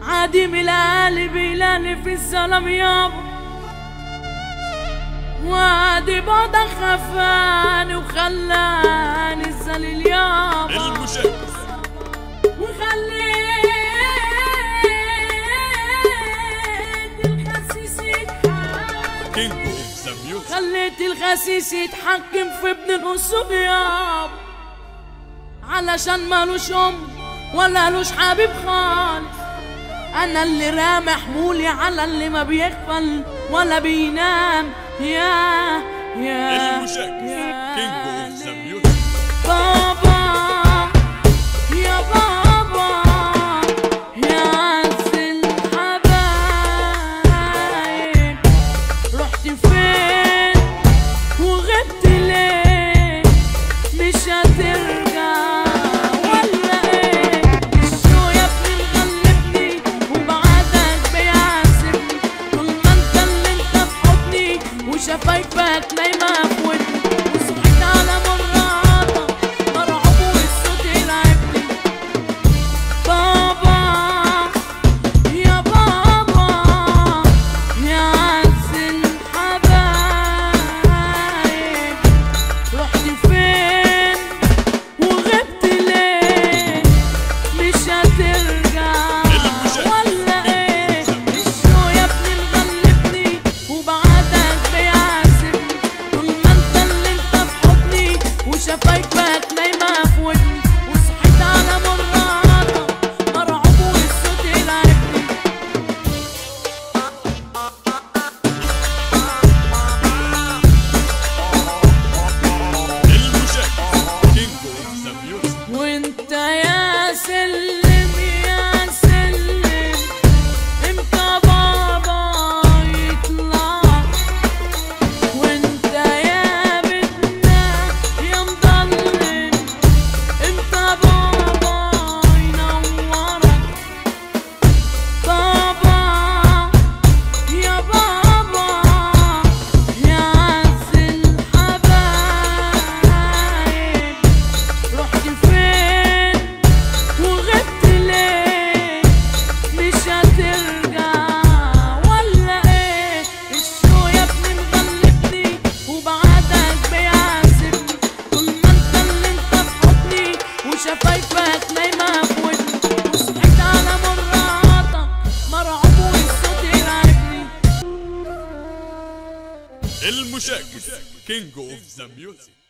عادي من القلب يلالي في الظلام يابا وادي بعدك خفاني وخلاني الذليل يابا المشاكس وخليت الخسيس يتحكم كينج اوف ذا ميوزك خليت الخسيس يتحكم في ابن الأصول يابا علشان مالوش أم ولا لوش حبيب خالص أنا اللي رامي حمولي على اللي ما بيغفل ولا بينام يا يا المشاكس يا كينج اوف ذا ليل. ميوزك بابا يا بابا يا عز الحبايب رحت فين وغبت ليه مش هترجع ولا ايه الشو يا ابني مغلبني وبعدك بيعذبني طول ما انت اللي انت في حضني وشفايفك نايمه في ودني وصحيت على مراتك مرعوب والصوت يلعبني بابا يا بابا يا عز الحبايب رحت فين وغبت ليه مش هترجع ولا ايه الشو يا ابني مغلبني وبعدك بيعذبني طول ما انت اللي انت في حضني وشفايفك نايمه في ودني وصحيت على مراتك مرعوب والصوت يلعبني المشاكس كينج اوف ذا ميوزك وانت يا سلم يا سلم امتى بابا يطلع وانت يا بدنا يا مضلم امتى بابا ينورك بابا يا بابا يا عز الحبايب رحت فين وغبت ليه مش هترجع ولا ايه الشو يا ابني مغلبني وبعدك بيعذبني طول ما انت اللي انت في حضني وشفايفك نايمه في ودني وصحيت على مراتك مرعوب والصوت يلعبني المشاكس كينج اوف ذا ميوزك